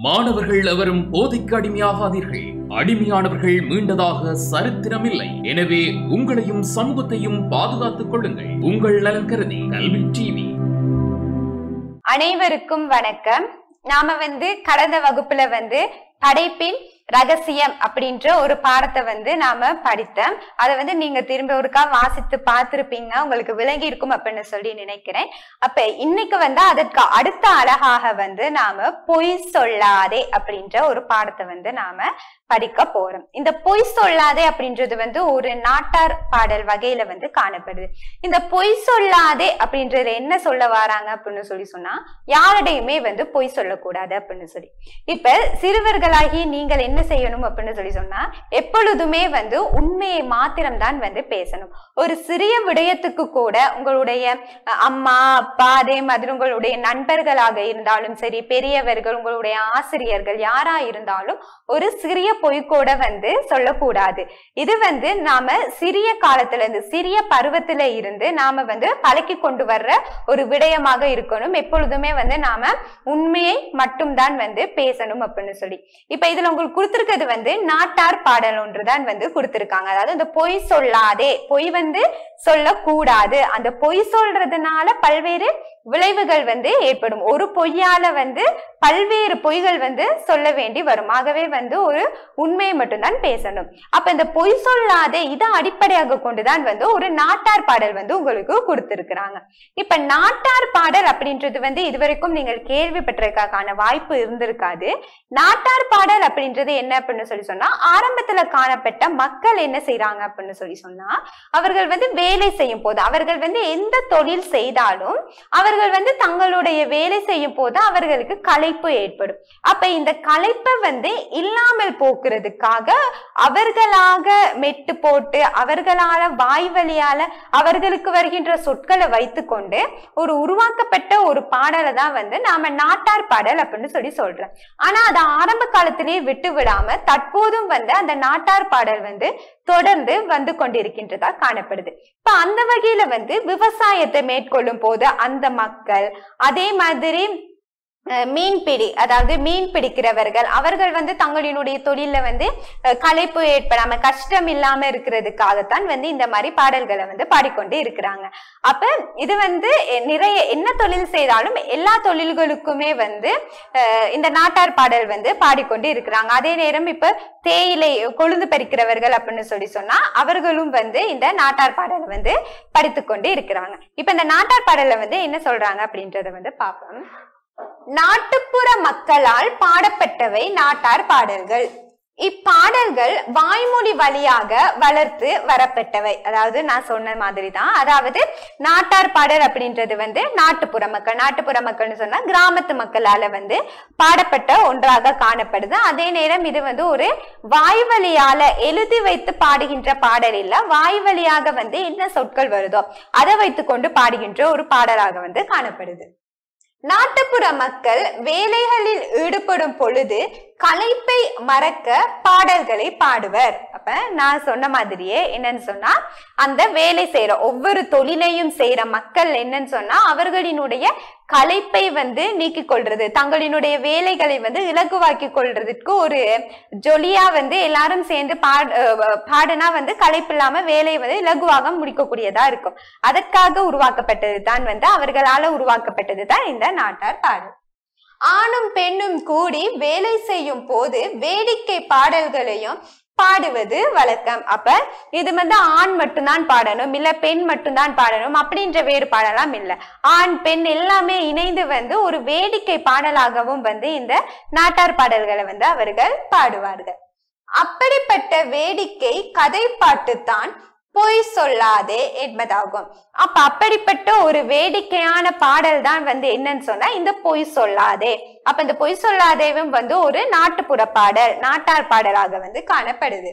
மாணவர்கள் எவரும் போதைக்கு அடிமையாகாதீர்கள் அடிமையானவர்கள் மீண்டதாக சரித்திரமில்லை எனவே உங்களையும் சமூகத்தையும் பாதுகாத்துக் கொள்ளுங்கள் உங்கள் நலன் கருதி கல்வி டிவி அனைவருக்கும் வணக்கம் நாம வந்து கடந்த வகுப்புல வந்து படைப்பின் ரகசியம் அப்படின்ற ஒரு பாடத்தை வந்து நாம படித்தோம் அதை வந்து நீங்க திரும்ப ஒருக்கா வாசித்து பார்த்திருப்பீங்க உங்களுக்கு விளங்கி இருக்கும் அப்படின்னு சொல்லி நினைக்கிறேன் அப்ப இன்னைக்கு வந்து அதற்கு அடுத்த அழகாக வந்து நாம பொய் சொல்லாதே அப்படின்ற ஒரு பாடத்தை வந்து நாம படிக்க போறோம் இந்த பொய் சொல்லாதே அப்படின்றது வந்து ஒரு நாட்டார் பாடல் வகையில வந்து காணப்படுது இந்த பொய் சொல்லாதே அப்படின்றதுல என்ன சொல்ல வராங்க அப்படின்னு சொல்லி சொன்னா யாரிடையுமே வந்து பொய் சொல்லக்கூடாது அப்படின்னு சொல்லி இப்ப சிறுவர்களாகி நீங்கள் என்ன செய்யணும் அப்படின்னு சொல்லி சொன்னா எப்பொழுதுமே வந்து உண்மையை மாத்திரம்தான் வந்து பேசணும் ஒரு சிறிய விடயத்துக்கு கூட உங்களுடைய அஹ், அம்மா அப்பா அதே மாதிரி உங்களுடைய நண்பர்களாக இருந்தாலும் சரி பெரியவர்கள் உங்களுடைய ஆசிரியர்கள் யாரா இருந்தாலும் ஒரு சிறிய பொய் கூட வந்து சொல்லக்கூடாது இது வந்து நாம சிறிய காலத்துல இருந்து சிறிய பருவத்துல இருந்து நாம வந்து பழக்கி கொண்டு வர்ற ஒரு விடயமாக இருக்கணும் எப்பொழுதுமே வந்து நாம உண்மையை மட்டும்தான் வந்து பேசணும் அப்படின்னு சொல்லி இப்ப இதுல உங்களுக்கு கொடுத்திருக்கிறது வந்து நாட்டார் பாடல் ஒன்றுதான் வந்து கொடுத்திருக்காங்க அதாவது அந்த பொய் சொல்லாதே பொய் வந்து சொல்லக்கூடாது அந்த பொய் சொல்றதுனால பல்வேறு விளைவுகள் வந்து ஏற்படும் ஒரு பொய்யால வந்து பல்வேறு பொய்கள் வந்து சொல்ல வேண்டி வரும் ஆகவே வந்து ஒரு உண்மையை மட்டும்தான் பேசணும் அப்ப இந்த பொய் சொல்லாதே இதை அடிப்படையாக கொண்டுதான் வந்து ஒரு நாட்டார் பாடல் வந்து உங்களுக்கு கொடுத்திருக்கிறாங்க இப்ப நாட்டார் பாடல் அப்படின்றது வந்து இதுவரைக்கும் நீங்கள் கேள்விப்பட்டிருக்கான வாய்ப்பு இருந்திருக்காது நாட்டார் பாடல் அப்படின்றது என்ன அப்படின்னு சொல்லி சொன்னா ஆரம்பத்துல காணப்பட்ட மக்கள் என்ன செய்றாங்க அப்படின்னு சொல்லி சொன்னா அவர்கள் வந்து வேலை செய்யும் போது அவர்கள் வந்து எந்த தொழில் செய்தாலும் அவர்கள் வந்து தங்களுடைய வேலை செய்யும் போது அவர்களுக்கு களைப்பு ஏற்படும் அப்ப இந்த களைப்பை வந்து இல்லாமல் போக்குறதுக்காக அவர்களாக மெட்டு போட்டு அவர்களால வாய் வழியால அவர்களுக்கு வருகின்ற சொற்களை வைத்துக்கொண்டு ஒரு உருவாக்கப்பட்ட ஒரு பாடலை தான் வந்து நாம நாட்டார் பாடல் அப்படின்னு சொல்லி சொல்றோம் ஆனா அதை ஆரம்ப காலத்திலேயே விட்டு விடாம தற்போதும் வந்து அந்த நாட்டார் பாடல் வந்து தொடர்ந்து வந்து கொண்டிருக்கின்றதா காணப்படுது இப்ப அந்த வகையில வந்து விவசாயத்தை மேற்கொள்ளும் போது அந்த மக்கள் அதே மாதிரி அஹ், மீன்பிடி அதாவது மீன் பிடிக்கிறவர்கள் அவர்கள் வந்து தங்களினுடைய தொழில வந்து அஹ், களைப்பு ஏற்படாம கஷ்டம் இல்லாம இருக்கிறதுக்காகத்தான் வந்து இந்த மாதிரி பாடல்களை வந்து பாடிக்கொண்டு இருக்கிறாங்க அப்ப இது வந்து எ- நிறைய என்ன தொழில் செய்தாலும் எல்லா தொழில்களுக்குமே வந்து அஹ், இந்த நாட்டார் பாடல் வந்து பாடிக்கொண்டு இருக்கிறாங்க அதே நேரம் இப்ப தேயிலை கொழுந்து பறிக்கிறவர்கள் அப்படின்னு சொல்லி சொன்னா அவர்களும் வந்து இந்த நாட்டார் பாடலை வந்து படித்துக்கொண்டு இருக்கிறாங்க இப்ப இந்த நாட்டார் பாடல்ல வந்து என்ன சொல்றாங்க அப்படின்றத வந்து பார்ப்போம் நாட்டுப்புற மக்களால் பாடப்பட்டவை நாட்டார் பாடல்கள் இப்பாடல்கள் வாய்மொழி வழியாக வளர்த்து வரப்பட்டவை அதாவது நான் சொன்ன மாதிரி தான் அதாவது நாட்டார் பாடல் அப்படின்றது வந்து நாட்டுப்புற மக்கள் நாட்டுப்புற மக்கள்னு சொன்னா கிராமத்து மக்களால வந்து பாடப்பட்ட ஒன்றாக காணப்படுது அதே நேரம் இது வந்து ஒரு வாய் வழியால எழுதி வைத்து பாடுகின்ற பாடல் இல்ல வாய் வழியாக வந்து என்ன சொற்கள் வருதோ அதை வைத்துக்கொண்டு பாடுகின்ற ஒரு பாடலாக வந்து காணப்படுது நாட்டுப்புற மக்கள் வேலைகளில் ஈடுபடும் பொழுது களைப்பை மறக்க பாடல்களை பாடுவர் அப்ப நான் சொன்ன மாதிரியே என்னன்னு சொன்னா அந்த வேலை செய்யற ஒவ்வொரு தொழிலையும் செய்யற மக்கள் என்னன்னு சொன்னா அவர்களினுடைய களைப்பை வந்து நீக்கிக் கொள்றது தங்களினுடைய வேலைகளை வந்து இலகுவாக்கி கொள்றதுக்கு ஒரு ஜொலியா வந்து எல்லாரும் சேர்ந்து பாடு அஹ் பாடுனா வந்து களைப்பு இல்லாம வேலையை வந்து இலகுவாக முடிக்கக்கூடியதா இருக்கும் அதற்காக உருவாக்கப்பட்டது தான் வந்து அவர்களால உருவாக்கப்பட்டது தான் இந்த நாட்டார் பாடல் ஆணும் பெண்ணும் கூடி வேலை செய்யும் போது வேடிக்கை பாடல்களையும் பாடுவது வழக்கம் அப்ப இது வந்து ஆண் மட்டும்தான் பாடணும் இல்ல பெண் மட்டும்தான் பாடணும் அப்படின்ற வேறுபாடெல்லாம் இல்ல ஆண் பெண் எல்லாமே இணைந்து வந்து ஒரு வேடிக்கை பாடலாகவும் வந்து இந்த நாட்டார் பாடல்களை வந்து அவர்கள் பாடுவார்கள் அப்படிப்பட்ட வேடிக்கை கதை பாட்டுத்தான் பொய் சொல்லாதே என்பதாகும் அப்ப அப்படிப்பட்ட ஒரு வேடிக்கையான பாடல் தான் வந்து என்னன்னு சொன்னா இந்த பொய் சொல்லாதே அப்ப இந்த பொய் சொல்லாதேவும் வந்து ஒரு நாட்டுப்புற பாடல் நாட்டார் பாடலாக வந்து காணப்படுது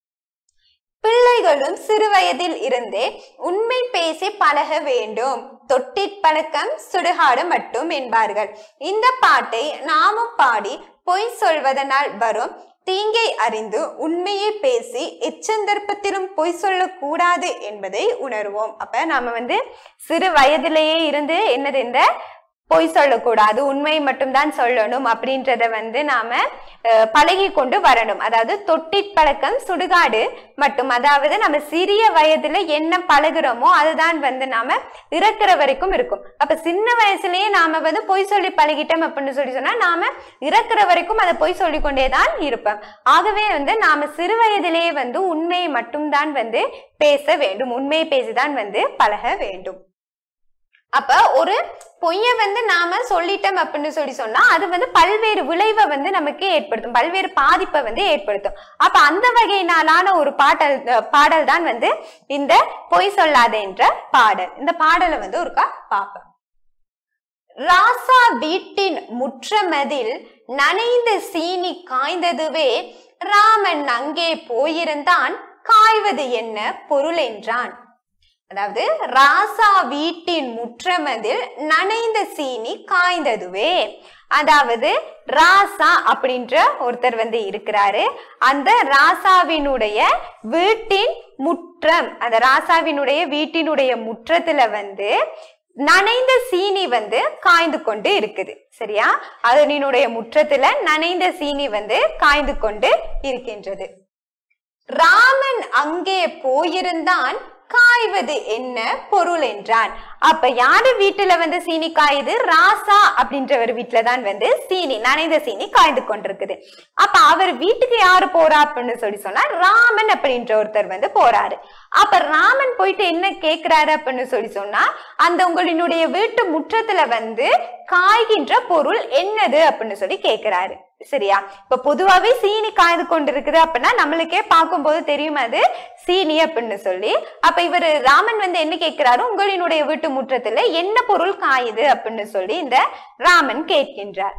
பிள்ளைகளும் சிறு வயதில் இருந்தே உண்மை பேசி பழக வேண்டும் தொட்டிற் பழக்கம் சுடுகாடு மட்டும் என்பார்கள் இந்த பாட்டை நாமும் பாடி பொய் சொல்வதனால் வரும் தீங்கை அறிந்து உண்மையை பேசி எச்சந்தர்ப்பத்திலும் பொய் சொல்லக்கூடாது என்பதை உணர்வோம் அப்ப நாம வந்து சிறு வயதிலேயே இருந்து என்னது இந்த பொய் சொல்லக்கூடாது உண்மையை மட்டும்தான் சொல்லணும் அப்படின்றத வந்து நாம அஹ், பழகி கொண்டு வரணும் அதாவது தொட்டிற் பழக்கம் சுடுகாடு மட்டும் அதாவது நம்ம சிறிய வயதுல என்ன பழகுறோமோ அதுதான் வந்து நாம இறக்குற வரைக்கும் இருக்கும் அப்ப சின்ன வயசுலயே நாம வந்து பொய் சொல்லி பழகிட்டோம் அப்படின்னு சொல்லி சொன்னா நாம இறக்குற வரைக்கும் அதை பொய் சொல்லிக் கொண்டேதான் இருப்போம் ஆகவே வந்து நாம சிறு வயதிலேயே வந்து உண்மையை மட்டும்தான் வந்து பேச வேண்டும் உண்மையை பேசிதான் வந்து பழக வேண்டும் அப்ப ஒரு பொய்ய வந்து நாம சொல்லிட்டோம் அப்படின்னு சொல்லி சொன்னா அது வந்து பல்வேறு விளைவை வந்து நமக்கு ஏற்படுத்தும் பல்வேறு பாதிப்பை வந்து ஏற்படுத்தும் அப்ப அந்த வகையினாலான ஒரு பாடல் அஹ் பாடல் தான் வந்து இந்த பொய் சொல்லாத என்ற பாடல் இந்த பாடலை வந்து ஒருக்கா பார்ப்போம் ராசா வீட்டின் முற்றமதில் நனைந்த சீனி காய்ந்ததுவே ராமன் அங்கே போயிருந்தான் காய்வது என்ன பொருள் என்றான் அதாவது ராசா வீட்டின் முற்றமதில் நனைந்த சீனி காய்ந்ததுவே அதாவது ராசா அப்படின்ற ஒருத்தர் வந்து இருக்கிறாரு அந்த ராசாவினுடைய வீட்டின் முற்றம் அந்த ராசாவினுடைய வீட்டினுடைய முற்றத்துல வந்து நனைந்த சீனி வந்து காய்ந்து கொண்டு இருக்குது சரியா அதனுடைய முற்றத்துல நனைந்த சீனி வந்து காய்ந்து கொண்டு இருக்கின்றது ராமன் அங்கே போயிருந்தான் காய்வது என்ன பொருள் என்றான் அப்ப யாரு வீட்டுல வந்து சீனி காயுது ராசா அப்படின்றவர் வீட்டுல தான் வந்து சீனி நனைந்த சீனி காய்ந்து கொண்டிருக்குது அப்ப அவர் வீட்டுக்கு யாரு போறா அப்படின்னு சொல்லி சொன்னா ராமன் அப்படின்ற ஒருத்தர் வந்து போறாரு அப்ப ராமன் போயிட்டு என்ன கேக்குறாரு அப்படின்னு சொல்லி சொன்னா அந்த உங்களினுடைய வீட்டு முற்றத்துல வந்து காய்கின்ற பொருள் என்னது அப்படின்னு சொல்லி கேக்குறாரு சரியா இப்ப பொதுவாவே சீனி காய்ந்து கொண்டிருக்குது அப்படின்னா நம்மளுக்கே பார்க்கும்போது தெரியும் அது சீனி அப்படின்னு சொல்லி அப்ப இவர் ராமன் வந்து என்ன கேட்கிறாரு உங்களினுடைய வீட்டு முற்றத்துல என்ன பொருள் காயுது அப்படின்னு சொல்லி இந்த ராமன் கேட்கின்றார்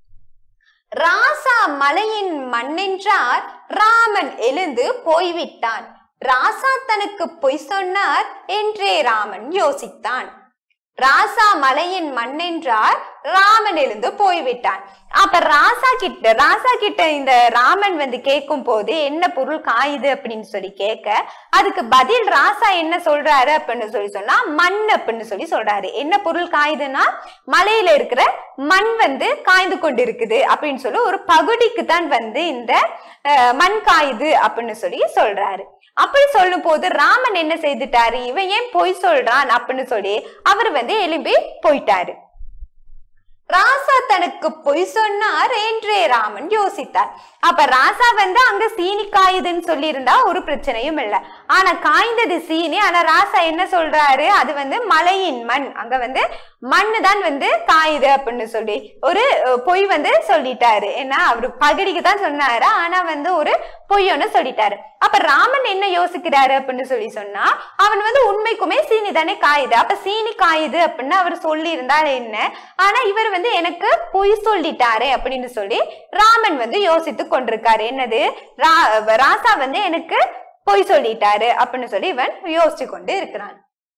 ராசா மலையின் மண்ணென்றார் ராமன் எழுந்து போய்விட்டான் ராசா தனக்கு பொய் சொன்னார் என்றே ராமன் யோசித்தான் ராசா மலையின் மண்ணென்றார் ராமன் எழுந்து போய்விட்டான் அப்ப ராசா கிட்ட ராசா கிட்ட இந்த ராமன் வந்து கேட்கும் போது என்ன பொருள் காயுது அப்படின்னு சொல்லி கேட்க அதுக்கு பதில் ராசா என்ன சொல்றாரு அப்படின்னு சொல்லி சொன்னா மண் அப்படின்னு சொல்லி சொல்றாரு என்ன பொருள் காயுதுன்னா மலையில இருக்கிற மண் வந்து காய்ந்து கொண்டு இருக்குது அப்படின்னு சொல்லி ஒரு பகுதிக்கு தான் வந்து இந்த அஹ், மண் காயுது அப்படின்னு சொல்லி சொல்றாரு அப்படி சொல்லும் போது ராமன் என்ன செய்துட்டாரு இவன் ஏன் பொய் சொல்றான் அப்படின்னு சொல்லி அவர் வந்து எழும்பி போயிட்டாரு ராசா தனக்கு பொய் சொன்னார் என்றே ராமன் யோசித்தார் அப்ப ராசா வந்து அங்க சீனி காயுதுன்னு சொல்லி இருந்தா ஒரு பிரச்சனையும் இல்ல ஆனா காய்ந்தது சீனி ஆனா ராசா என்ன சொல்றாரு அது வந்து மலையின் மண் அங்க வந்து மண்ணு தான் வந்து காயுது அப்படின்னு சொல்லி ஒரு அஹ், பொய் வந்து சொல்லிட்டாரு ஏன்னா அவரு பகடிக்கு தான் சொன்னாரு ஆனா வந்து ஒரு பொய் ஒண்ணு சொல்லிட்டாரு அப்ப ராமன் என்ன யோசிக்கிறாரு அப்படின்னு சொல்லி சொன்னா அவன் வந்து உண்மைக்குமே சீனி தானே காயுது அப்ப சீனி காயுது அப்படின்னு அவர் சொல்லி இருந்தால் என்ன ஆனா இவர் வந்து எனக்கு பொய் சொல்லிட்டாரு அப்படின்னு சொல்லி ராமன் வந்து யோசித்து கொண்டிருக்காரு என்னது ரா- ராசா வந்து எனக்கு பொய் சொல்லிட்டாரு அப்படின்னு சொல்லி இவன் யோசிச்சு கொண்டு இருக்கிறான்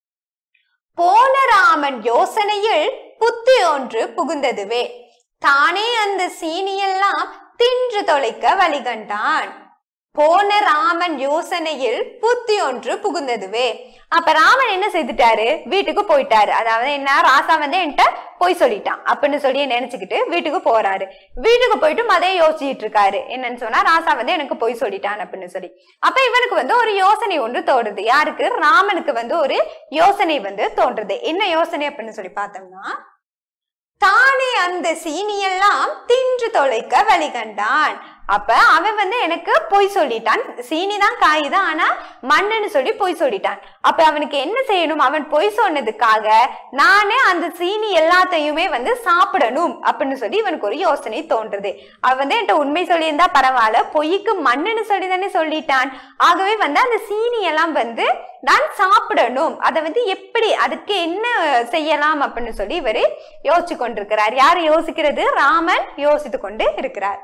போன ராமன் யோசனையில் புத்தி ஒன்று புகுந்ததுவே தானே அந்த சீனியெல்லாம் தின்று தொலைக்க வழிகண்டான் போன ராமன் யோசனையில் புத்தி ஒன்று புகுந்ததுவே அப்ப ராமன் என்ன செய்துட்டாரு வீட்டுக்கு போயிட்டாரு அதாவது என்ன ராசா வந்து என்கிட்ட போய் சொல்லிட்டான் அப்படின்னு சொல்லி நினைச்சுக்கிட்டு வீட்டுக்கு போறாரு வீட்டுக்கு போயிட்டு மதைய யோசிச்சுட்டு இருக்காரு என்னன்னு சொன்னா ராசா வந்து எனக்கு போய் சொல்லிட்டான் அப்படின்னு சொல்லி அப்ப இவனுக்கு வந்து ஒரு யோசனை ஒன்று தோன்றுது யாருக்கு ராமனுக்கு வந்து ஒரு யோசனை வந்து தோன்றுது என்ன யோசனை அப்படின்னு சொல்லி பார்த்தோம்னா தானே அந்த சீனியெல்லாம் தின்று தொலைக்க வழிகண்டான் அப்ப அவன் வந்து எனக்கு பொய் சொல்லிட்டான் சீனி தான் காயுதான் ஆனா மண்ணுன்னு சொல்லி பொய் சொல்லிட்டான் அப்ப அவனுக்கு என்ன செய்யணும் அவன் பொய் சொன்னதுக்காக நானே அந்த சீனி எல்லாத்தையுமே வந்து சாப்பிடணும் அப்படின்னு சொல்லி இவனுக்கு ஒரு யோசனை தோன்றுது அவன் வந்து என்கிட்ட உண்மை சொல்லியிருந்தா பரவாயில்ல பொய்க்கு மண்ணுன்னு சொல்லி தானே சொல்லிட்டான் ஆகவே வந்து அந்த சீனி எல்லாம் வந்து நான் சாப்பிடணும் அதை வந்து எப்படி அதுக்கு என்ன செய்யலாம் அப்படின்னு சொல்லி இவரு யோசிச்சு கொண்டிருக்கிறார் யார் யோசிக்கிறது ராமன் யோசித்து கொண்டு இருக்கிறார்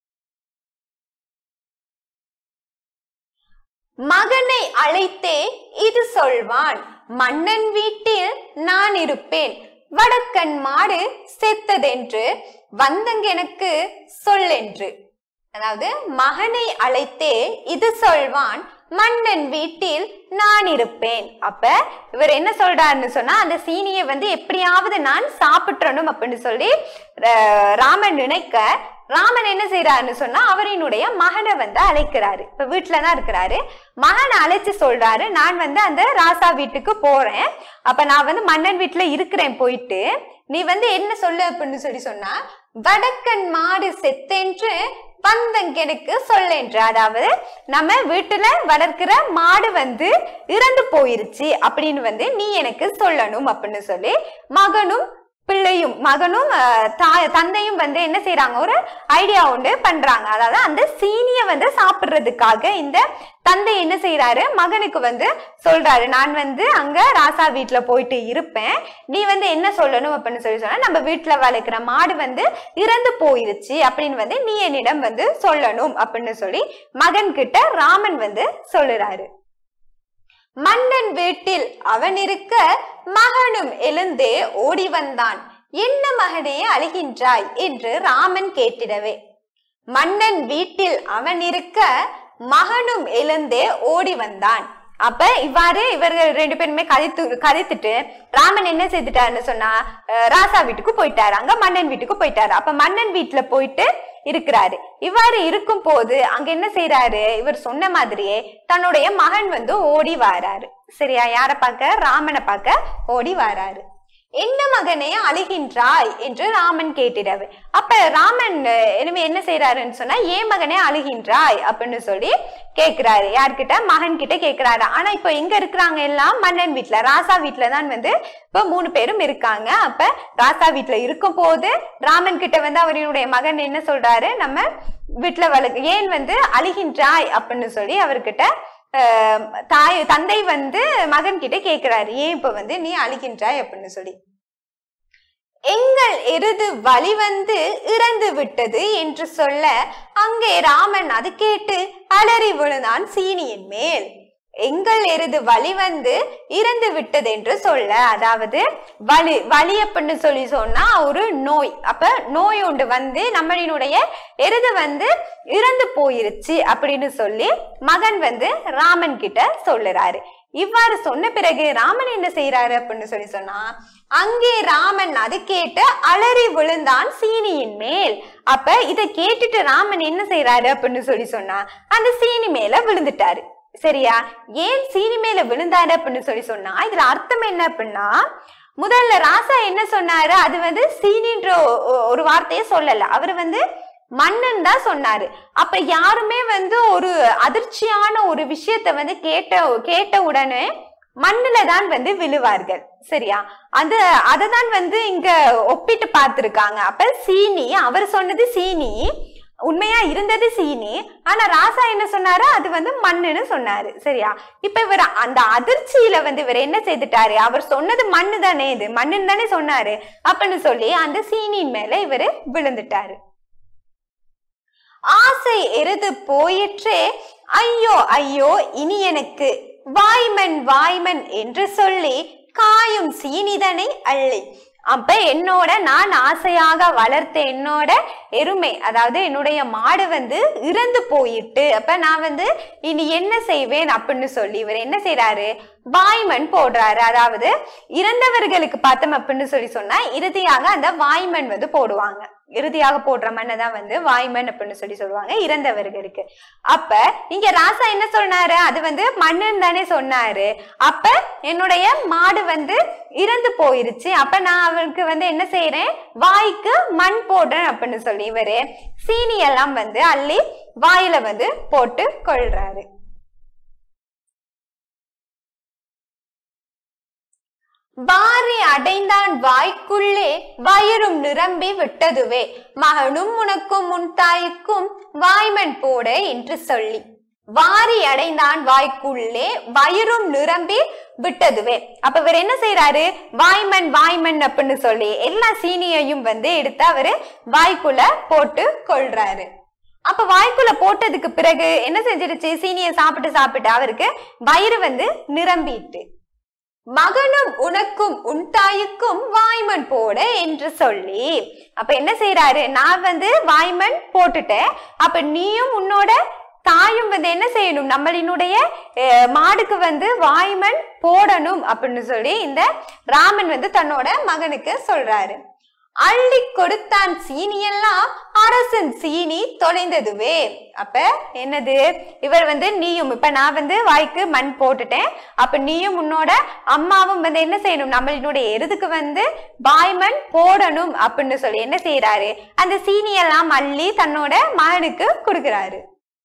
மகனை அழைத்தே இது சொல்வான் மன்னன் வீட்டில் நான் இருப்பேன் வடக்கன் மாடு செத்ததென்று வந்தங்க எனக்கு சொல்லென்று அதாவது மகனை அழைத்தே இது சொல்வான் மன்னன் வீட்டில் நான் இருப்பேன் அப்ப இவர் என்ன சொல்றாருன்னு சொன்னா அந்த சீனியை வந்து எப்படியாவது நான் சாப்பிட்றணும் அப்படின்னு சொல்லி அஹ், ராமன் நினைக்க ராமன் என்ன செய்யறாருன்னு சொன்னா அவரினுடைய மகனை வந்து அழைக்கிறாரு இப்ப வீட்டுல தான் இருக்கிறாரு மகனை அழைச்சு சொல்றாரு நான் வந்து அந்த ராசா வீட்டுக்கு போறேன் அப்ப நான் வந்து மன்னன் வீட்டுல இருக்கிறேன் போயிட்டு நீ வந்து என்ன சொல்லு அப்படின்னு சொல்லி சொன்னா வடக்கன் மாடு செத்தென்று வந்தங்கெனக்கு சொல்லென்று அதாவது நம்ம வீட்டுல வளர்க்கிற மாடு வந்து இறந்து போயிருச்சு அப்படின்னு வந்து நீ எனக்கு சொல்லணும் அப்படின்னு சொல்லி மகனும் பிள்ளையும் மகனும் அஹ், தாய் தந்தையும் வந்து என்ன செய்றாங்க ஒரு ஐடியா உண்டு பண்றாங்க அதாவது அந்த சீனிய வந்து சாப்பிடுறதுக்காக இந்த தந்தை என்ன செய்யறாரு மகனுக்கு வந்து சொல்றாரு நான் வந்து அங்க ராசா வீட்டுல போயிட்டு இருப்பேன் நீ வந்து என்ன சொல்லணும் அப்படின்னு சொல்லி சொன்னா நம்ம வீட்டுல வளர்க்கிற மாடு வந்து இறந்து போயிருச்சு அப்படின்னு வந்து நீ என்னிடம் வந்து சொல்லணும் அப்படின்னு சொல்லி மகன் கிட்ட ராமன் வந்து சொல்லுறாரு மன்னன் வீட்டில் அவன் இருக்க மகனும் எழுந்தே ஓடி வந்தான் என்ன மகனே அழுகின்றாய் என்று ராமன் கேட்டிடவே மன்னன் வீட்டில் அவன் இருக்க மகனும் எழுந்தே ஓடி வந்தான் அப்ப இவ்வாறு இவர்கள் ரெண்டு பேருமே கதைத்து கதைத்துட்டு ராமன் என்ன செய்துட்டாருன்னு சொன்னா அஹ், ராசா வீட்டுக்கு போயிட்டாரு அங்க மன்னன் வீட்டுக்கு போயிட்டாரு அப்ப மன்னன் வீட்டுல போயிட்டு இருக்கிறாரு இவ்வாறு இருக்கும் போது அங்க என்ன செய்யறாரு இவர் சொன்ன மாதிரியே தன்னுடைய மகன் வந்து ஓடி வாராரு சரியா யார பார்க்க ராமனை பார்க்க ஓடி வாராரு என்ன மகனே அழுகின்றாய் என்று ராமன் கேட்டிடவே அப்ப ராமன் அஹ், எனவே என்ன செய்யறாருன்னு சொன்னா ஏன் மகனே அழுகின்றாய் அப்படின்னு சொல்லி கேக்குறாரு யார்கிட்ட மகன் கிட்ட கேக்குறாரு ஆனா இப்ப எங்க இருக்கிறாங்க எல்லாம் மன்னன் வீட்டுல ராசா வீட்டுல தான் வந்து இப்ப மூணு பேரும் இருக்காங்க அப்ப ராசா வீட்டுல இருக்கும் போது ராமன் கிட்ட வந்து அவருடைய மகன் என்ன சொல்றாரு நம்ம வீட்டுல வளர்க்க ஏன் வந்து அழுகின்றாய் அப்படின்னு சொல்லி அவர்கிட்ட ஆஹ், தாய் தந்தை வந்து மகன் கிட்ட கேக்குறாரு ஏன் இப்ப வந்து நீ அழுகின்றாய் அப்படின்னு சொல்லி எங்கள் எருது வழி வந்து இறந்து விட்டது என்று சொல்ல அங்கே ராமன் அது கேட்டு அலறி விழுந்தான் சீனியின் மேல் எங்கள் எருது வழி வந்து இறந்து விட்டது என்று சொல்ல அதாவது வலி வலி அப்படின்னு சொல்லி சொன்னா ஒரு நோய் அப்ப நோய் ஒன்று வந்து நம்மளினுடைய எருது வந்து இறந்து போயிருச்சு அப்படின்னு சொல்லி மகன் வந்து ராமன் கிட்ட சொல்லுறாரு இவ்வாறு சொன்ன பிறகு ராமன் என்ன செய்யறாரு அப்படின்னு சொல்லி சொன்னா அங்கே ராமன் அது கேட்டு அலறி விழுந்தான் சீனியின் மேல் அப்ப இத கேட்டுட்டு ராமன் என்ன செய்யறாரு அப்படின்னு சொல்லி சொன்னா அந்த சீனி மேல விழுந்துட்டாரு சரியா ஏன் சீனி மேல விழுந்தாரு அப்படின்னு சொல்லி சொன்னா இதுல அர்த்தம் என்ன அப்படின்னா முதல்ல ராசா என்ன சொன்னாரு அது வந்து சீனின்ற ஒ- ஒ- ஒரு வார்த்தையை சொல்லல அவர் வந்து மன்னன் தான் சொன்னாரு அப்ப யாருமே வந்து ஒரு அதிர்ச்சியான ஒரு விஷயத்த வந்து கேட்ட கேட்ட உடனே மண்ணுல தான் வந்து விழுவார்கள் சரியா அது அததான் வந்து இங்க ஒப்பிட்டு பார்த்திருக்காங்க அப்ப சீனி அவர் சொன்னது சீனி உண்மையா இருந்தது சீனி ஆனா ராசா என்ன சொன்னாரு அது வந்து மண்ணுன்னு சொன்னாரு சரியா இப்ப இவர் அந்த அதிர்ச்சியில வந்து இவர் என்ன செய்துட்டாரு அவர் சொன்னது மண்ணு தானே இது மண்ணுன்னு தானே சொன்னாரு அப்படின்னு சொல்லி அந்த சீனியின் மேல இவரு விழுந்துட்டாரு ஆசை எருது போயிற்றே ஐயோ ஐயோ இனி எனக்கு வாய்மன் வாய்மன் என்று சொல்லி காயும் சீனிதனை அள்ளி அப்ப என்னோட நான் ஆசையாக வளர்த்த என்னோட எருமை அதாவது என்னுடைய மாடு வந்து இறந்து போயிட்டு அப்ப நான் வந்து இனி என்ன செய்வேன் அப்படின்னு சொல்லி இவர் என்ன செய்றாரு வாய்மண் போடுறாரு அதாவது இறந்தவர்களுக்கு பார்த்தோம் அப்படின்னு சொல்லி சொன்னா இறுதியாக அந்த வாய்மண் வந்து போடுவாங்க இறுதியாக போடுற மண்ணை தான் வந்து வாய்மண் அப்படின்னு சொல்லி சொல்லுவாங்க இறந்தவர்களுக்கு அப்ப இங்க ராசா என்ன சொன்னாரு அது வந்து மண்ணுன்னு தானே சொன்னாரு அப்ப என்னுடைய மாடு வந்து இறந்து போயிருச்சு அப்ப நான் அவருக்கு வந்து என்ன செய்யறேன் வாய்க்கு மண் போடுறேன் அப்படின்னு சொல்லி இவரு சீனி எல்லாம் வந்து அள்ளி வாயில வந்து போட்டு கொள்றாரு வாரி அடைந்தான் வாய்க்குள்ளே வயிறும் நிரம்பி விட்டதுவே மகனும் உனக்கும் உன் தாய்க்கும் வாய்மண் போட என்று சொல்லி வாரி அடைந்தான் வாய்க்குள்ளே வயிறும் நிரம்பி விட்டதுவே அப்ப இவர் என்ன செய்யறாரு வாய்மண் வாய்மண் அப்படின்னு சொல்லி எல்லா சீனியையும் வந்து எடுத்து அவரு வாய்க்குள்ள போட்டு கொள்றாரு அப்ப வாய்க்குள்ள போட்டதுக்கு பிறகு என்ன செஞ்சிருச்சு சீனியை சாப்பிட்டு சாப்பிட்டு அவருக்கு வயிறு வந்து நிரம்பிட்டு மகனும் உனக்கும் உன் தாய்க்கும் வாய்மண் போட என்று சொல்லி அப்ப என்ன செய்யறாரு நான் வந்து வாய்மண் போட்டுட்டேன் அப்ப நீயும் உன்னோட தாயும் வந்து என்ன செய்யணும் நம்மளினுடைய அஹ், மாடுக்கு வந்து வாய்மண் போடணும் அப்படின்னு சொல்லி இந்த ராமன் வந்து தன்னோட மகனுக்கு சொல்றாரு அள்ளி கொடுத்தான் சீனியெல்லாம் அரசன் சீனி தொலைந்ததுவே அப்ப என்னது இவர் வந்து நீயும் இப்ப நான் வந்து வாய்க்கு மண் போட்டுட்டேன் அப்ப நீயும் உன்னோட அம்மாவும் வந்து என்ன செய்யணும் நம்மளினுடைய எருதுக்கு வந்து வாய்மண் போடணும் அப்படின்னு சொல்லி என்ன செய்யறாரு அந்த சீனியெல்லாம் அள்ளி தன்னோட மகனுக்கு கொடுக்கிறாரு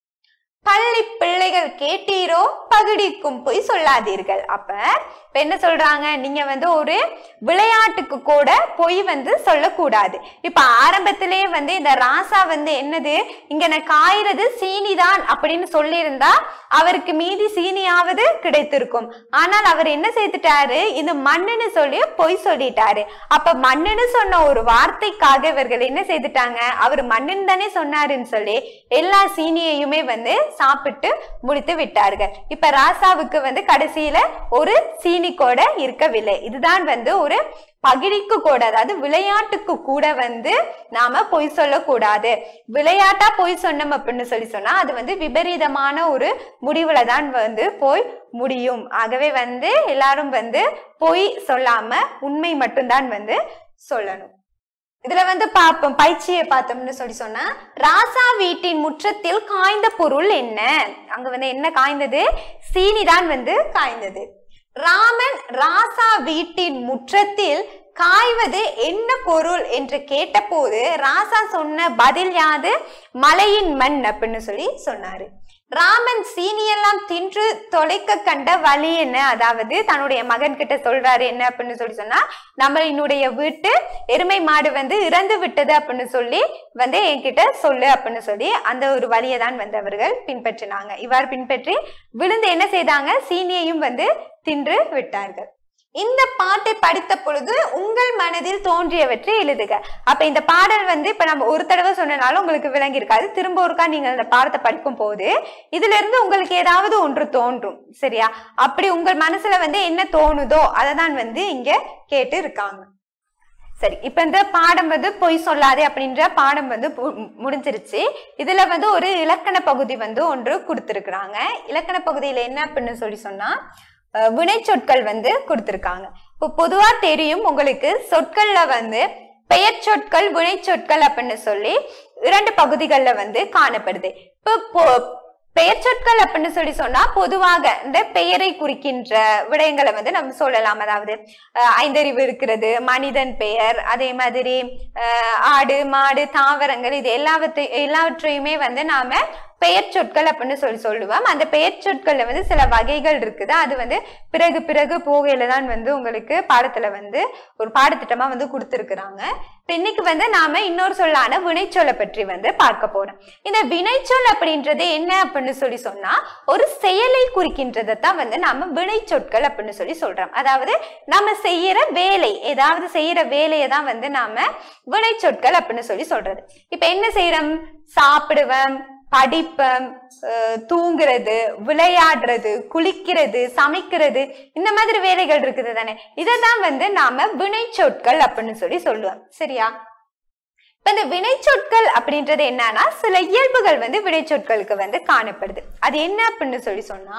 பள்ளி பிள்ளைகள் கேட்டீரோ பகுடிக்கும் போய் சொல்லாதீர்கள் அப்ப இப்ப என்ன சொல்றாங்க நீங்க வந்து ஒரு விளையாட்டுக்கு கூட பொய் வந்து சொல்லக்கூடாது இப்ப ஆரம்பத்திலேயே வந்து இந்த ராசா வந்து என்னது இங்க நான் காய்றது சீனிதான் அப்படின்னு சொல்லியிருந்தா அவருக்கு மீதி சீனியாவது கிடைத்திருக்கும் ஆனால் அவர் என்ன செய்துட்டாரு இது மண்ணுன்னு சொல்லி பொய் சொல்லிட்டாரு அப்ப மண்ணுன்னு சொன்ன ஒரு வார்த்தைக்காக இவர்கள் என்ன செய்துட்டாங்க அவர் மண்ணுன்னு தானே சொன்னாருன்னு சொல்லி எல்லா சீனியையுமே வந்து சாப்பிட்டு முடித்து விட்டார்கள் இப்ப ராசாவுக்கு வந்து கடைசியில ஒரு சீனி கூட இருக்கவில்லை இதுதான் வந்து ஒரு பகிடிக்கு கூட அதாவது விளையாட்டுக்கு கூட வந்து நாம பொய் சொல்லக்கூடாது விளையாட்டா பொய் சொன்னோம் அப்படின்னு சொல்லி சொன்னா அது வந்து விபரீதமான ஒரு முடிவுல தான் வந்து போய் முடியும் ஆகவே வந்து எல்லாரும் வந்து பொய் சொல்லாம உண்மை மட்டும்தான் வந்து சொல்லணும் இதுல வந்து பார்ப்போம் பயிற்சியை பார்த்தோம்னு சொல்லி சொன்னா ராசா வீட்டின் முற்றத்தில் காய்ந்த பொருள் என்ன அங்க வந்து என்ன காய்ந்தது சீனிதான் வந்து காய்ந்தது ராமன் ராசா வீட்டின் முற்றத்தில் காய்வது என்ன பொருள் என்று கேட்டபோது ராசா சொன்ன பதில் யாது மலையின் மண் அப்படின்னு சொல்லி சொன்னாரு ராமன் சீனியெல்லாம் தின்று தொலைக்க கண்ட வழி என்ன அதாவது தன்னுடைய மகன் கிட்ட சொல்றாரு என்ன அப்படின்னு சொல்லி சொன்னா நம்மளினுடைய வீட்டு எருமை மாடு வந்து இறந்து விட்டது அப்படின்னு சொல்லி வந்து என்கிட்ட சொல்லு அப்படின்னு சொல்லி அந்த ஒரு வழியை தான் வந்து அவர்கள் பின்பற்றினாங்க இவ்வாறு பின்பற்றி விழுந்து என்ன செய்தாங்க சீனியையும் வந்து தின்று விட்டார்கள் இந்த பாட்டை படித்த பொழுது உங்கள் மனதில் தோன்றியவற்றை எழுதுக அப்ப இந்த பாடல் வந்து இப்ப நம்ம ஒரு தடவை சொன்னனாலும் உங்களுக்கு விளங்கி இருக்காது திரும்ப ஒருக்கா நீங்க அந்த பாடத்தை படிக்கும் போது இதுல இருந்து உங்களுக்கு ஏதாவது ஒன்று தோன்றும் சரியா அப்படி உங்கள் மனசுல வந்து என்ன தோணுதோ அதை தான் வந்து இங்க கேட்டு இருக்காங்க சரி இப்ப இந்த பாடம் வந்து பொய் சொல்லாதே அப்படின்ற பாடம் வந்து பு- முடிஞ்சிருச்சு இதுல வந்து ஒரு இலக்கண பகுதி வந்து ஒன்று கொடுத்திருக்கிறாங்க இலக்கண பகுதியில என்ன அப்படின்னு சொல்லி சொன்னா அஹ், வினைச்சொற்கள் வந்து கொடுத்திருக்காங்க இப்போ பொதுவா தெரியும் உங்களுக்கு சொற்கள்ல வந்து பெயர் சொற்கள் வினைச்சொற்கள் அப்படின்னு சொல்லி இரண்டு பகுதிகள்ல வந்து காணப்படுது இப்போ பொ- பெயர் சொற்கள் அப்படின்னு சொல்லி சொன்னா பொதுவாக இந்த பெயரை குறிக்கின்ற விடயங்களை வந்து நம்ம சொல்லலாம் அதாவது அஹ், ஐந்தறிவு இருக்கிறது மனிதன் பெயர் அதே மாதிரி அஹ், ஆடு மாடு தாவரங்கள் இது எல்லாவற்றை எல்லாவற்றையுமே வந்து நாம பெயர் சொற்கள் அப்படின்னு சொல்லி சொல்லுவோம் அந்த பெயர் சொற்கள்ல வந்து சில வகைகள் இருக்குது அது வந்து பிறகு பிறகு போகையில தான் வந்து உங்களுக்கு பாடத்துல வந்து ஒரு பாடத்திட்டமா வந்து கொடுத்துருக்குறாங்க இப்ப இன்னைக்கு வந்து நாம இன்னொரு சொல்லான வினைச்சொல்லை பற்றி வந்து பார்க்க போறோம் இந்த வினைச்சொல் அப்படின்றது என்ன அப்படின்னு சொல்லி சொன்னா ஒரு செயலை குறிக்கின்றதை தான் வந்து நாம வினைச்சொற்கள் அப்படின்னு சொல்லி சொல்றோம் அதாவது நாம செய்யற வேலை ஏதாவது செய்யற வேலையை தான் வந்து நாம வினைச்சொற்கள் அப்படின்னு சொல்லி சொல்றது இப்ப என்ன செய்யறோம் சாப்பிடுவேன் படிப்பம் அஹ் தூங்குறது விளையாடுறது குளிக்கிறது சமைக்கிறது இந்த மாதிரி வேலைகள் இருக்குது தானே இதை தான் வந்து நாம வினைச்சொற்கள் அப்படின்னு சொல்லி சொல்லுவோம் சரியா இப்ப இந்த வினைச்சொற்கள் அப்படின்றது என்னன்னா சில இயல்புகள் வந்து வினைச்சொற்களுக்கு வந்து காணப்படுது அது என்ன அப்படின்னு சொல்லி சொன்னா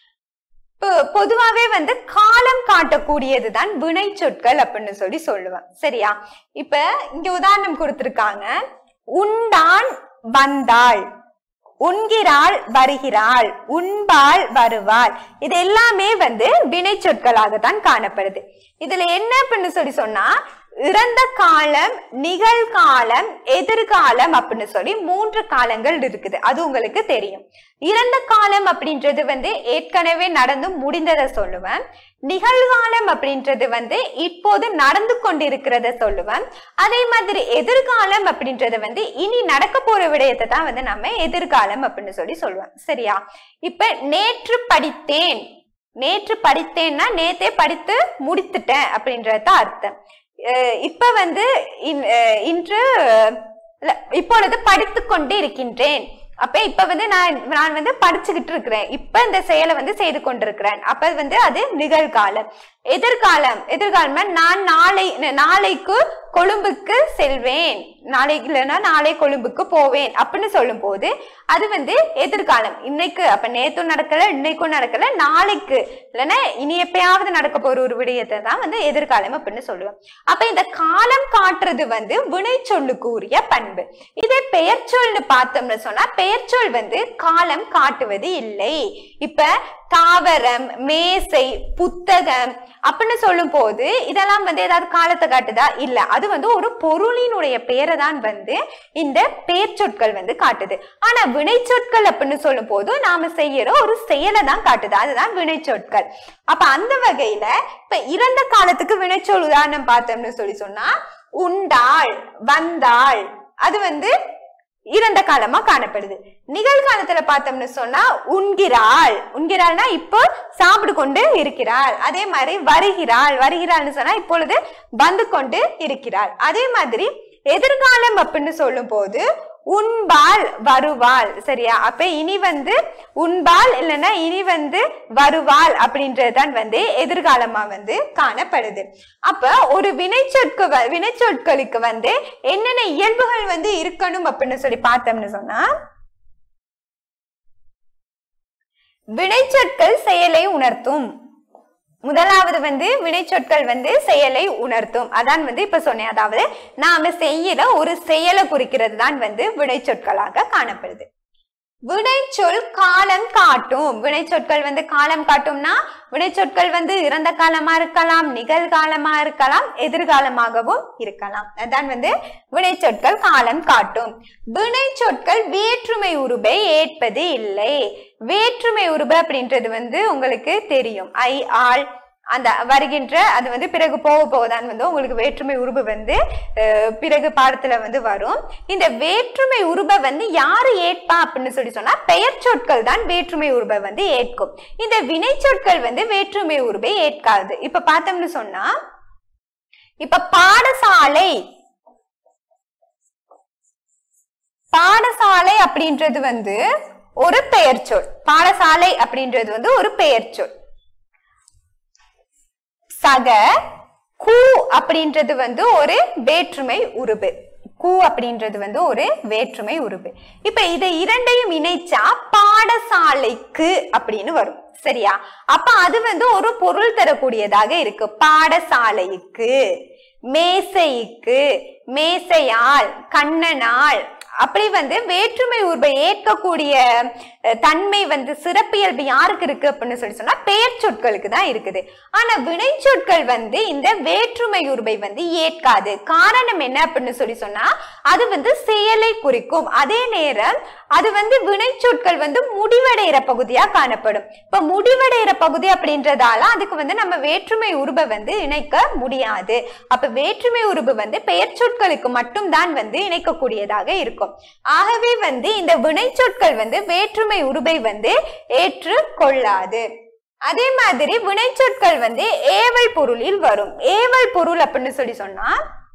பொ- பொதுவாவே வந்து காலம் காட்டக்கூடியது தான் வினைச்சொற்கள் அப்படின்னு சொல்லி சொல்லுவேன் சரியா இப்ப இங்க உதாரணம் கொடுத்திருக்காங்க உண்டான் வந்தாள் உண்கிறாள் வருகிறாள் உண்பாள் வருவாள் இது எல்லாமே வந்து வினை சொற்களாகத்தான் காணப்படுது இதுல என்ன அப்படின்னு சொல்லி சொன்னா இறந்த காலம் நிகழ்காலம் எதிர்காலம் அப்படின்னு சொல்லி மூன்று காலங்கள் இருக்குது அது உங்களுக்கு தெரியும் இறந்த காலம் அப்படின்றது வந்து ஏற்கனவே நடந்து முடிந்ததை சொல்லுவேன் நிகழ்காலம் அப்படின்றது வந்து இப்போது நடந்து கொண்டிருக்கிறத சொல்லுவேன் அதே மாதிரி எதிர்காலம் அப்படின்றது வந்து இனி நடக்க போற விடயத்தை தான் வந்து நம்ம எதிர்காலம் அப்படின்னு சொல்லி சொல்லுவேன் சரியா இப்ப நேற்று படித்தேன் நேற்று படித்தேன்னா நேத்தே படித்து முடித்துட்டேன் அப்படின்றது தான் அர்த்தம் அஹ் இப்ப வந்து இன்- அஹ் இன்று இல்ல, இப்பொழுது படித்துக் கொண்டு இருக்கின்றேன் அப்ப இப்ப வந்து நான் நான் வந்து படிச்சுக்கிட்டு இருக்கிறேன் இப்ப இந்த செயலை வந்து செய்து கொண்டிருக்கிறேன் அப்ப வந்து அது நிகழ்காலம் எதிர்காலம் எதிர்காலம் நான் நாளை நாளைக்கு கொழும்புக்கு செல்வேன் நாளைக்கு இல்லைன்னா நாளை கொழும்புக்கு போவேன் அப்படின்னு சொல்லும் போது அது வந்து எதிர்காலம் இன்னைக்கு அப்ப நேத்தும் நடக்கல இன்னைக்கும் நடக்கல நாளைக்கு இல்லைன்னா இனி எப்பயாவது நடக்க போற ஒரு விடயத்தை தான் வந்து எதிர்காலம் அப்படின்னு சொல்லுவோம் அப்ப இந்த காலம் காட்டுறது வந்து வினை சொல்லுக்கு உரிய பண்பு இதே பெயர் சொல்னு பார்த்தோம்னு சொன்னா பெயர் சொல் வந்து காலம் காட்டுவது இல்லை இப்ப தாவரம் மேசை புத்தகம் அப்படின்னு சொல்லும் போது இதெல்லாம் வந்து ஏதாவது காலத்தை காட்டுதா இல்ல அது வந்து ஒரு பொருளினுடைய பெயரை தான் வந்து இந்த பெயர் சொற்கள் வந்து காட்டுது ஆனா வினை சொற்கள் அப்படின்னு சொல்லும் போது நாம செய்யற ஒரு செயலை தான் காட்டுது அதுதான் வினை சொற்கள் அப்ப அந்த வகையில இப்ப இறந்த காலத்துக்கு வினைச்சொல் உதாரணம் பார்த்தோம்னு சொல்லி சொன்னா உண்டாள் வந்தாள் அது வந்து இறந்த காலமா காணப்படுது நிகழ்காலத்துல பார்த்தோம்னு சொன்னா உண்கிறாள் உண்கிறாள்னா இப்போ சாப்பிடு கொண்டு இருக்கிறாள் அதே மாதிரி வருகிறாள் வருகிறாள்னு சொன்னா இப்பொழுது வந்து கொண்டு இருக்கிறாள் அதே மாதிரி எதிர்காலம் அப்படின்னு சொல்லும் போது உண்பால் வருவாள் சரியா அப்ப இனி வந்து உண்பால் இல்லைன்னா இனி வந்து வருவாள் அப்படின்றதுதான் வந்து எதிர்காலமா வந்து காணப்படுது அப்ப ஒரு வினைச்சொற்கு வ- வினைச்சொற்களுக்கு வந்து என்னென்ன இயல்புகள் வந்து இருக்கணும் அப்படின்னு சொல்லி பார்த்தோம்னு சொன்னா வினைச்சொற்கள் செயலை உணர்த்தும் முதலாவது வந்து வினைச்சொற்கள் வந்து செயலை உணர்த்தும் அதான் வந்து இப்ப சொன்னேன் அதாவது நாம செய்யற ஒரு செயலை குறிக்கிறது தான் வந்து வினைச்சொற்களாக காணப்படுது வினைச்சொல் காலம் காட்டும் வினைச்சொற்கள் வந்து காலம் காட்டும்னா வினைச்சொற்கள் வந்து இறந்த காலமா இருக்கலாம் நிகழ்காலமா இருக்கலாம் எதிர்காலமாகவும் இருக்கலாம் அதான் வந்து வினைச்சொற்கள் காலம் காட்டும் வினைச்சொற்கள் வேற்றுமை உருபை ஏற்பது இல்லை வேற்றுமை உருபு அப்படின்றது வந்து உங்களுக்கு தெரியும் ஐ ஆள் அந்த வருகின்ற அது வந்து பிறகு போக போகதான் வந்து உங்களுக்கு வேற்றுமை உருபு வந்து அஹ், பிறகு பாடத்துல வந்து வரும் இந்த வேற்றுமை உருபை வந்து யாரு ஏற்பா அப்படின்னு சொல்லி சொன்னா பெயர் சொற்கள் தான் வேற்றுமை உருபை வந்து ஏற்கும் இந்த வினை சொற்கள் வந்து வேற்றுமை உருபை ஏற்காது இப்ப பார்த்தோம்னு சொன்னா இப்ப பாடசாலை பாடசாலை அப்படின்றது வந்து ஒரு பெயர் சொல் பாடசாலை அப்படின்றது வந்து ஒரு பெயர் சொல் சக கு அப்படின்றது வந்து ஒரு வேற்றுமை உருபு கு அப்படின்றது வந்து ஒரு வேற்றுமை உருபு இப்ப இதை இரண்டையும் இணைச்சா பாடசாலைக்கு அப்படின்னு வரும் சரியா அப்ப அது வந்து ஒரு பொருள் தரக்கூடியதாக இருக்கு பாடசாலைக்கு மேசைக்கு மேசையால் கண்ணனால் அப்படி வந்து வேற்றுமை உருவை ஏற்கக்கூடிய அஹ், தன்மை வந்து சிறப்பியல்பு யாருக்கு இருக்கு அப்படின்னு சொல்லி சொன்னா பெயர் சொற்களுக்கு தான் இருக்குது ஆனா வினை சொற்கள் வந்து இந்த வேற்றுமை உருவை வந்து ஏற்காது காரணம் என்ன அப்படின்னு சொல்லி சொன்னா அது வந்து செயலை குறிக்கும் அதே நேரம் அது வந்து வினை சொற்கள் வந்து முடிவடைகிற பகுதியா காணப்படும் இப்ப முடிவடைகிற பகுதி அப்படின்றதால அதுக்கு வந்து நம்ம வேற்றுமை உருபை வந்து இணைக்க முடியாது அப்ப வேற்றுமை உருபு வந்து பெயர் சொற்களுக்கு மட்டும்தான் வந்து இணைக்கக்கூடியதாக இருக்கும் ஆகவே வந்து இந்த வினை சொற்கள் வந்து வேற்றுமை உருபை வந்து ஏற்றுக்கொள்ளாது அதே மாதிரி வினை சொற்கள் வந்து ஏவல் பொருளில் வரும் ஏவல் பொருள் அப்படின்னு சொல்லி சொன்னா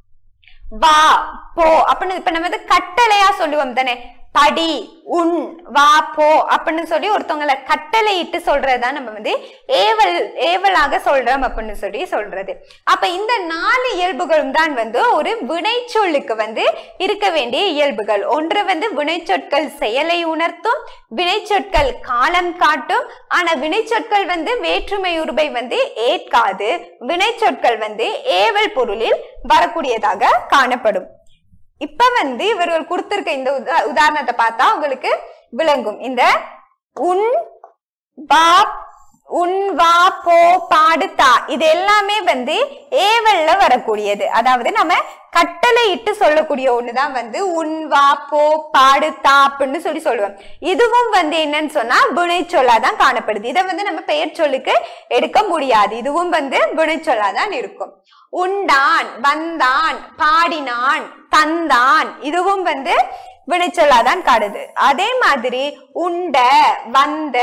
வா போ அப்படின்னு இப்ப நம்ம வந்து கட்டளையா சொல்லுவோம் தானே படி உன் வா போ அப்படின்னு சொல்லி ஒருத்தவங்களை கட்டளையிட்டு சொல்றதுதான் நம்ம வந்து ஏவல் ஏவலாக சொல்றோம் அப்படின்னு சொல்லி சொல்றது அப்ப இந்த நாலு இயல்புகளும் தான் வந்து ஒரு வினைச்சொல்லுக்கு வந்து இருக்க வேண்டிய இயல்புகள் ஒன்று வந்து வினைச்சொற்கள் செயலை உணர்த்தும் வினைச்சொற்கள் காலம் காட்டும் ஆனா வினைச்சொற்கள் வந்து வேற்றுமை உருபை வந்து ஏற்காது வினைச்சொற்கள் வந்து ஏவல் பொருளில் வரக்கூடியதாக காணப்படும் இப்ப வந்து இவர்கள் கொடுத்திருக்க இந்த உதா- உதாரணத்தை பார்த்தா உங்களுக்கு விளங்கும் இந்த உன் வா உன் வா போ பாடு தா இது எல்லாமே வந்து ஏவல்ல வரக்கூடியது அதாவது நம்ம கட்டளை இட்டு சொல்லக்கூடிய ஒண்ணுதான் வந்து உன் வா போ பாடு தா அப்படின்னு சொல்லி சொல்லுவோம் இதுவும் வந்து என்னன்னு சொன்னா வினை சொல்லாதான் காணப்படுது இதை வந்து நம்ம பெயர் சொல்லுக்கு எடுக்க முடியாது இதுவும் வந்து வினை சொல்லாதான் இருக்கும் உண்டான் வந்தான் பாடினான் தந்தான் இதுவும் வந்து வினைச்சொல்லாதான் காடுது அதே மாதிரி உண்ட வந்த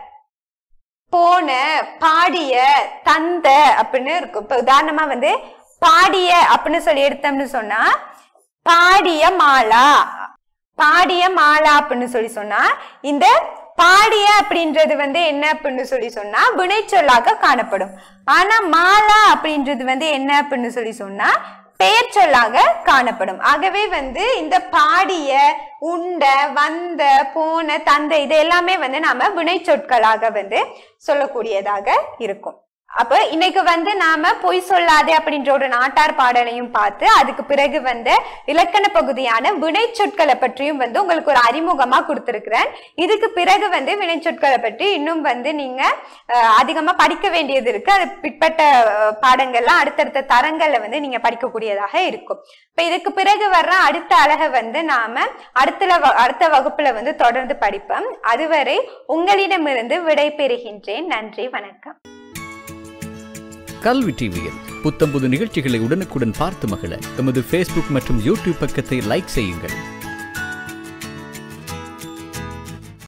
போன பாடிய தந்த அப்படின்னு இருக்கும் இப்ப உதாரணமா வந்து பாடிய அப்படின்னு சொல்லி எடுத்தோம்னு சொன்னா பாடிய மாலா பாடிய மாலா அப்படின்னு சொல்லி சொன்னா இந்த பாடிய அப்படின்றது வந்து என்ன அப்படின்னு சொல்லி சொன்னா வினைச்சொல்லாக காணப்படும் ஆனா மாலா அப்படின்றது வந்து என்ன அப்படின்னு சொல்லி சொன்னா பெயர் சொல்லாக காணப்படும் ஆகவே வந்து இந்த பாடிய உண்ட வந்த போன தந்த இது எல்லாமே வந்து நாம வினைச்சொற்களாக வந்து சொல்லக்கூடியதாக இருக்கும் அப்ப இன்னைக்கு வந்து நாம பொய் சொல்லாதே அப்படின்ற ஒரு நாட்டார் பாடலையும் பார்த்து அதுக்கு பிறகு வந்து இலக்கண பகுதியான வினைச்சொற்களை பற்றியும் வந்து உங்களுக்கு ஒரு அறிமுகமா கொடுத்திருக்கிறேன் இதுக்கு பிறகு வந்து வினைச்சொற்களை பற்றி இன்னும் வந்து நீங்க அஹ், அதிகமா படிக்க வேண்டியது இருக்கு அது பிற்பட்ட அஹ், பாடங்கள்லாம் அடுத்தடுத்த தரங்கள்ல வந்து நீங்க படிக்கக்கூடியதாக இருக்கும் இப்ப இதுக்கு பிறகு வர்ற அடுத்த அழகை வந்து நாம அடுத்த வ- அடுத்த வகுப்புல வந்து தொடர்ந்து படிப்போம் அதுவரை உங்களிடமிருந்து விடை பெறுகின்றேன் நன்றி வணக்கம் கல்வி டிவியில் புத்தம்புது நிகழ்ச்சிகளை உடனுக்குடன் பார்த்து மகிழ எமது ஃபேஸ்புக் மற்றும் யூடியூப் பக்கத்தை லைக் செய்யுங்கள்